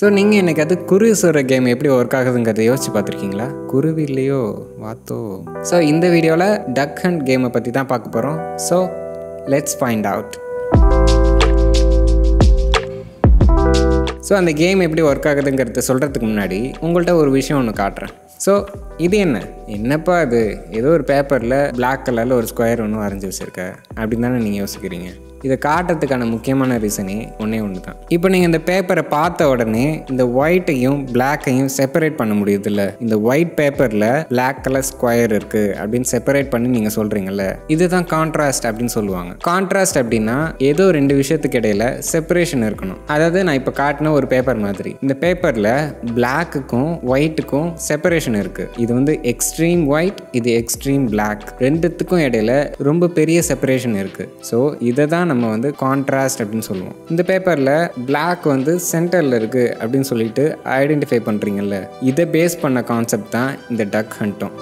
so நீங்கள் எனக்கு அது குருவி சொல்கிற கேம் எப்படி ஒர்க் ஆகுதுங்கிறத யோசிச்சு பார்த்துருக்கீங்களா குருவி இல்லையோ வாத்தோ ஸோ இந்த வீடியோவில் டக் ஹண்ட் கேமை பற்றி தான் பார்க்க போகிறோம் so let's find out so அந்த கேம் எப்படி ஒர்க் ஆகுதுங்கிறத சொல்கிறதுக்கு முன்னாடி உங்கள்கிட்ட ஒரு விஷயம் ஒன்று காட்டுறேன் ஸோ இது என்ன என்னப்பா அது ஏதோ ஒரு பேப்பரில் பிளாக் கலரில் ஒரு ஸ்கொயர் ஒன்று வரைஞ்சி வச்சுருக்க அப்படின்னு தானே நீங்கள் யோசிக்கிறீங்க இதை காட்டுறதுக்கான முக்கியமான ரீசனே ஒன்றே ஒன்று தான் இப்போ நீங்கள் இந்த பேப்பரை பார்த்த உடனே இந்த ஒயிட்டையும் பிளாக்கையும் செப்பரேட் பண்ண முடியுதுல்ல இந்த ஒயிட் பேப்பரில் பிளாக் கலர் ஸ்கொயர் இருக்குது அப்படின்னு செப்பரேட் பண்ணி நீங்கள் சொல்கிறீங்கல்ல இதுதான் கான்ட்ராஸ்ட் அப்படின்னு சொல்லுவாங்க கான்ட்ராஸ்ட் அப்படின்னா ஏதோ ரெண்டு விஷயத்துக்கு இடையில செப்பரேஷன் இருக்கணும் அதாவது நான் இப்போ காட்டின ஒரு பேப்பர் மாதிரி இந்த பேப்பரில் பிளாக்குக்கும் ஒயிட்டுக்கும் செப்பரேஷன் இருக்குது இது வந்து எக்ஸ்ட்ரீம் ஒயிட் இது எக்ஸ்ட்ரீம் பிளாக் ரெண்டுத்துக்கும் இடையில ரொம்ப பெரிய செப்பரேஷன் இருக்குது ஸோ இதை தான் நம்ம வந்து கான்ட்ராஸ்ட் அப்படின்னு சொல்லுவோம் இந்த பேப்பரில் பிளாக் வந்து சென்டரில் இருக்குது அப்படின்னு சொல்லிட்டு ஐடென்டிஃபை பண்ணுறீங்கல்ல இதை பேஸ் பண்ண கான்செப்ட் தான் இந்த டக் ஹண்ட்டும்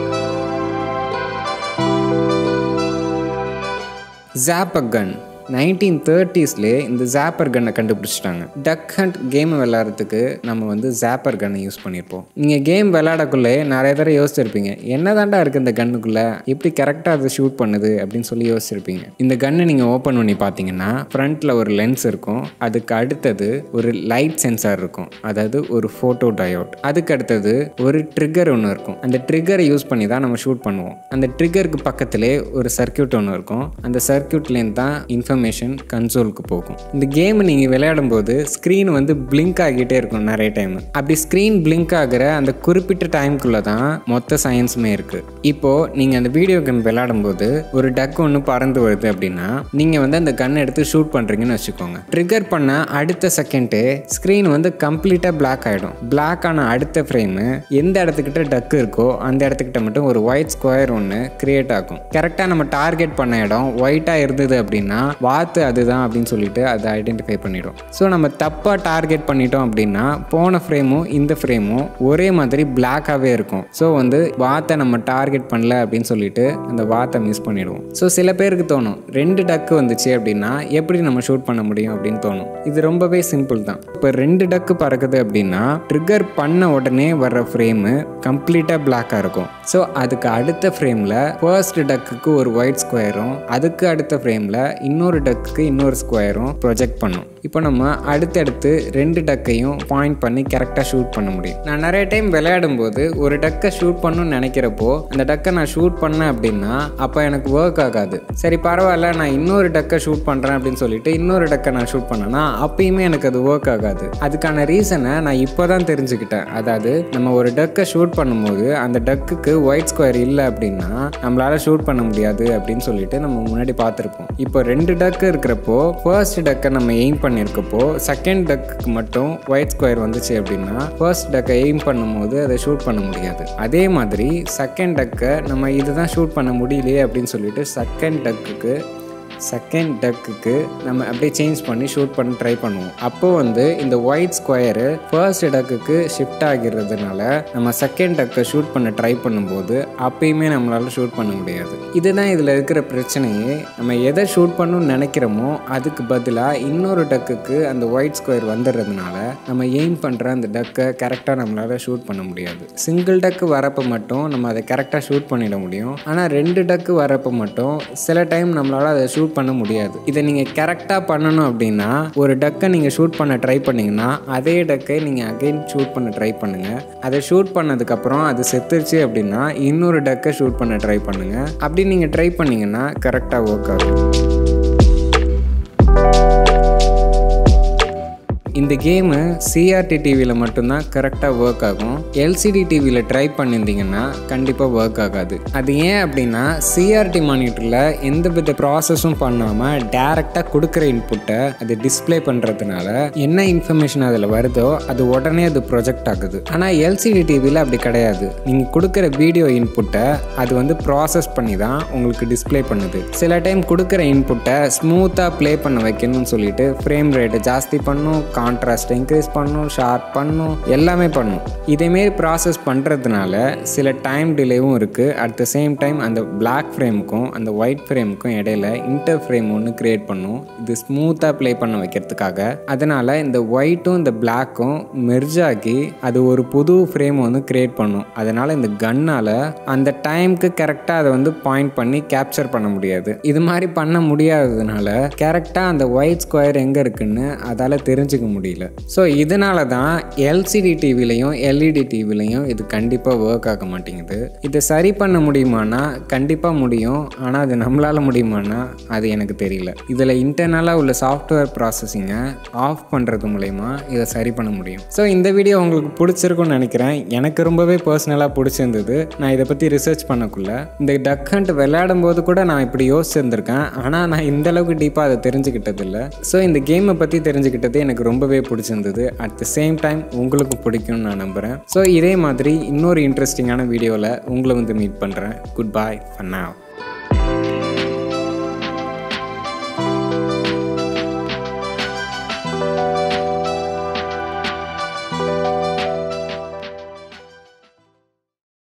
ஜாப்பக் கன் நைன்டீன் தேர்ட்டிஸ்லேயே இந்த ஜாப்பர் கன்னை கண்டுபிடிச்சிட்டாங்க டக் ஹண்ட் கேம் விளையாடுறதுக்கு நம்ம வந்து ஜாப்பர் கன்னை யூஸ் பண்ணியிருப்போம் நீங்கள் கேம் விளையாடக்குள்ளே நிறைய தடவை யோசிச்சிருப்பீங்க என்னதாண்டா இருக்குது இந்த கன்னுக்குள்ளே எப்படி கரெக்டாக அதை ஷூட் பண்ணுது அப்படின்னு சொல்லி யோசிச்சிருப்பீங்க இந்த கன்னை நீங்கள் ஓப்பன் பண்ணி பார்த்தீங்கன்னா ஃப்ரண்ட்டில் ஒரு லென்ஸ் இருக்கும் அதுக்கு அடுத்தது ஒரு லைட் சென்சார் இருக்கும் அதாவது ஒரு ஃபோட்டோ டயோட் அதுக்கு அடுத்தது ஒரு ட்ரிகர் ஒன்று இருக்கும் அந்த ட்ரிகரை யூஸ் பண்ணி தான் நம்ம ஷூட் பண்ணுவோம் அந்த ட்ரிகருக்கு பக்கத்திலே ஒரு சர்க்கியூட் ஒன்று இருக்கும் அந்த சர்க்கியூட்லேருந்து தான் இன்ஃபர்மேஷன் கன்சோலுக்கு போகும் இந்த கேம் நீங்கள் விளையாடும் போது ஸ்க்ரீன் வந்து பிளிங்க் ஆகிட்டே இருக்கும் நிறைய டைம் அப்படி ஸ்க்ரீன் பிளிங்க் ஆகிற அந்த குறிப்பிட்ட டைம்குள்ளே தான் மொத்த சயின்ஸுமே இருக்குது இப்போது நீங்கள் அந்த வீடியோ கேம் விளையாடும் போது ஒரு டக் ஒன்று பறந்து வருது அப்படின்னா நீங்கள் வந்து அந்த கன் எடுத்து ஷூட் பண்ணுறீங்கன்னு வச்சுக்கோங்க ட்ரிகர் பண்ண அடுத்த செகண்டு ஸ்க்ரீன் வந்து கம்ப்ளீட்டாக பிளாக் ஆகிடும் பிளாக் ஆன அடுத்த ஃப்ரேமு எந்த இடத்துக்கிட்ட டக் இருக்கோ அந்த இடத்துக்கிட்ட மட்டும் ஒரு ஒயிட் ஸ்கொயர் ஒன்று கிரியேட் ஆகும் கரெக்டாக நம்ம டார்கெட் பண்ண இடம் ஒயிட்டாக இருந்தது அப்படின்னா வாத்து அதுதான் அப்படின்னு சொல்லிட்டு அதை ஐடென்டிஃபை பண்ணிடும் ஸோ நம்ம தப்பாக டார்கெட் பண்ணிட்டோம் அப்படின்னா போன ஃப்ரேமும் இந்த ஃப்ரேமும் ஒரே மாதிரி பிளாக்காகவே இருக்கும் ஸோ வந்து வாத்தை நம்ம டார்கெட் பண்ணல அப்படின்னு சொல்லிட்டு அந்த வாத்தை மிஸ் பண்ணிடுவோம் ஸோ சில பேருக்கு தோணும் ரெண்டு டக்கு வந்துச்சு அப்படின்னா எப்படி நம்ம ஷூட் பண்ண முடியும் அப்படின்னு தோணும் இது ரொம்பவே சிம்பிள் தான் இப்போ ரெண்டு டக்கு பறக்குது அப்படின்னா ட்ரிகர் பண்ண உடனே வர்ற ஃப்ரேமு கம்ப்ளீட்டாக பிளாக்காக இருக்கும் ஸோ அதுக்கு அடுத்த ஃப்ரேமில் ஃபர்ஸ்ட் டக்குக்கு ஒரு ஒயிட் ஸ்கொயரும் அதுக்கு அடுத்த ஃப்ரேமில் இன்னொரு டக்குக்கு இன்னொரு ஸ்கொயரும் ப்ரொஜெக்ட் பண்ணும் இப்போ நம்ம அடுத்தடுத்து ரெண்டு டக்கையும் பாயிண்ட் பண்ணி கரெக்டாக ஷூட் பண்ண முடியும் நான் நிறைய டைம் விளையாடும் போது ஒரு டக்கை ஷூட் பண்ணணும்னு நினைக்கிறப்போ அந்த டக்கை நான் ஷூட் பண்ணேன் அப்படின்னா அப்போ எனக்கு ஒர்க் ஆகாது சரி பரவாயில்ல நான் இன்னொரு டக்கை ஷூட் பண்ணுறேன் அப்படின்னு சொல்லிட்டு இன்னொரு டக்கை நான் ஷூட் பண்ணேன்னா அப்பயுமே எனக்கு அது ஒர்க் ஆகாது அதுக்கான ரீசனை நான் இப்போ தான் தெரிஞ்சுக்கிட்டேன் அதாவது நம்ம ஒரு டக்கை ஷூட் பண்ணும்போது அந்த டக்குக்கு ஒயிட் ஸ்கொயர் இல்லை அப்படின்னா நம்மளால ஷூட் பண்ண முடியாது அப்படின்னு சொல்லிட்டு நம்ம முன்னாடி பார்த்துருப்போம் இப்போ ரெண்டு டக்கு இருக்கிறப்போ ஃபர்ஸ்ட் டக்கை நம்ம எய்ம் பண்ணியிருக்கப்போ செகண்ட் டக்குக்கு மட்டும் ஒயிட் ஸ்கொயர் வந்துச்சு அப்படின்னா ஃபர்ஸ்ட் டக்கை எய்ம் பண்ணும்போது அதை ஷூட் பண்ண முடியாது அதே மாதிரி செகண்ட் டக்கை நம்ம இதுதான் ஷூட் பண்ண முடியலையே அப்படின்னு சொல்லிட்டு செகண்ட் டக்குக்கு செகண்ட் டக்குக்கு நம்ம அப்படியே சேஞ்ச் பண்ணி ஷூட் பண்ண ட்ரை பண்ணுவோம் அப்போ வந்து இந்த ஒயிட் ஸ்கொயரு ஃபர்ஸ்ட் டக்குக்கு ஷிஃப்ட் ஆகிறதுனால நம்ம செகண்ட் டக்கை ஷூட் பண்ண ட்ரை பண்ணும்போது அப்பயுமே நம்மளால் ஷூட் பண்ண முடியாது இதுதான் இதில் இருக்கிற பிரச்சனையே நம்ம எதை ஷூட் பண்ணணும்னு நினைக்கிறோமோ அதுக்கு பதிலாக இன்னொரு டக்குக்கு அந்த ஒயிட் ஸ்கொயர் வந்துடுறதுனால நம்ம எய்ம் பண்ணுற அந்த டக்கை கரெக்டாக நம்மளால் ஷூட் பண்ண முடியாது சிங்கிள் டக்கு வரப்போ மட்டும் நம்ம அதை கரெக்டாக ஷூட் பண்ணிட முடியும் ஆனால் ரெண்டு டக்கு வரப்போ மட்டும் சில டைம் நம்மளால் அதை ஷூட் பண்ண முடியாது இதை நீங்கள் கரெக்டாக பண்ணணும் அப்படின்னா ஒரு டக்கை நீங்கள் ஷூட் பண்ண ட்ரை பண்ணிங்கன்னா அதே டக்கை நீங்கள் அகைன் ஷூட் பண்ண ட்ரை பண்ணுங்கள் அதை ஷூட் பண்ணதுக்கப்புறம் அது செத்துருச்சு அப்படின்னா இன்னொரு டக்கை ஷூட் பண்ண ட்ரை பண்ணுங்கள் அப்படி நீங்கள் ட்ரை பண்ணிங்கன்னா கரெக்டாக ஒர்க் ஆகும் இந்த கேமு சிஆர்டி டிவியில் மட்டும்தான் கரெக்டாக ஒர்க் ஆகும் எல்சிடி டிவியில் ட்ரை பண்ணியிருந்தீங்கன்னா கண்டிப்பாக ஒர்க் ஆகாது அது ஏன் அப்படின்னா சிஆர்டி மானிட்டரில் எந்த வித ப்ராசஸும் பண்ணாமல் டேரெக்டாக கொடுக்குற இன்புட்டை அது டிஸ்பிளே பண்ணுறதுனால என்ன இன்ஃபர்மேஷன் அதில் வருதோ அது உடனே அது ப்ரொஜெக்ட் ஆகுது ஆனால் எல்சிடி டிவியில் அப்படி கிடையாது நீங்கள் கொடுக்குற வீடியோ இன்புட்டை அது வந்து ப்ராசஸ் பண்ணி தான் உங்களுக்கு டிஸ்பிளே பண்ணுது சில டைம் கொடுக்குற இன்புட்டை ஸ்மூத்தாக ப்ளே பண்ண வைக்கணும்னு சொல்லிட்டு ஃப்ரேம் ரேட்டை ஜாஸ்தி பண்ணும் கான் கான்ட்ராஸ்ட் இன்க்ரீஸ் பண்ணும் ஷார்ப் பண்ணும் எல்லாமே பண்ணும் இதேமாரி ப்ராசஸ் பண்ணுறதுனால சில டைம் டிலேவும் இருக்குது அட் த சேம் டைம் அந்த பிளாக் ஃப்ரேமுக்கும் அந்த ஒயிட் ஃப்ரேமுக்கும் இடையில இன்டர் ஃப்ரேம் ஒன்று க்ரியேட் பண்ணும் இது ஸ்மூத்தாக ப்ளே பண்ண வைக்கிறதுக்காக அதனால் இந்த ஒயிட்டும் இந்த பிளாக்கும் மெர்ஜ் ஆகி அது ஒரு புது ஃப்ரேம் வந்து க்ரியேட் பண்ணும் அதனால் இந்த கன்னால் அந்த டைம்க்கு கரெக்டாக அதை வந்து பாயிண்ட் பண்ணி கேப்சர் பண்ண முடியாது இது மாதிரி பண்ண முடியாததுனால கரெக்டாக அந்த ஒயிட் ஸ்கொயர் எங்கே இருக்குன்னு அதால் தெரிஞ்சுக்க முடியல ஸோ இதனால தான் எல்சிடி டிவிலையும் எல்இடி டிவிலையும் இது கண்டிப்பாக ஒர்க் ஆக மாட்டேங்குது இதை சரி பண்ண முடியுமானா கண்டிப்பாக முடியும் ஆனால் அது நம்மளால் முடியுமானா அது எனக்கு தெரியல இதில் இன்டர்னலாக உள்ள சாஃப்ட்வேர் ப்ராசஸிங்கை ஆஃப் பண்ணுறது மூலயமா இதை சரி பண்ண முடியும் ஸோ இந்த வீடியோ உங்களுக்கு பிடிச்சிருக்கும்னு நினைக்கிறேன் எனக்கு ரொம்பவே பர்சனலாக பிடிச்சிருந்தது நான் இதை பற்றி ரிசர்ச் பண்ணக்குள்ள இந்த டக் ஹண்ட் விளையாடும் போது கூட நான் இப்படி யோசிச்சிருந்திருக்கேன் ஆனால் நான் இந்த அளவுக்கு டீப்பாக அதை தெரிஞ்சுக்கிட்டது இல்லை ஸோ இந்த கேமை பற்றி தெரிஞ்சுக்கிட்டது எனக்கு ரொம்பவே பிடிச்சிருந்தது அட் த சேம் டைம் உங்களுக்கு பிடிக்கும்னு நான் நம்புகிறேன் ஸோ இதே மாதிரி இன்னொரு இன்ட்ரெஸ்டிங்கான வீடியோவில் உங்களை வந்து மீட் பண்ணுறேன் குட் பாய் for now